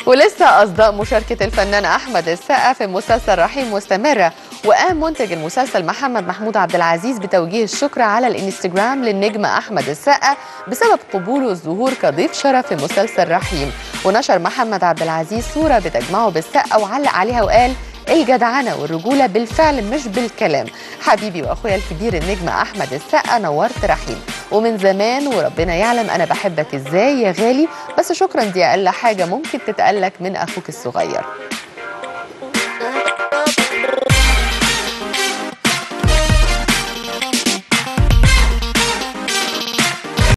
ولسه أصداء مشاركة الفنان أحمد السقا في مسلسل رحيم مستمرة وقام منتج المسلسل محمد محمود عبد العزيز بتوجيه الشكر على الانستجرام للنجم أحمد السقا بسبب قبوله الظهور كضيف شرف في مسلسل رحيم ونشر محمد عبد العزيز صورة بتجمعه بالسقا وعلق عليها وقال الجدعنة والرجولة بالفعل مش بالكلام حبيبي وأخويا الكبير النجم أحمد السقا نورت رحيم ومن زمان وربنا يعلم أنا بحبك إزاي يا غالي بس شكرا دي أقل حاجة ممكن تتقالك من أخوك الصغير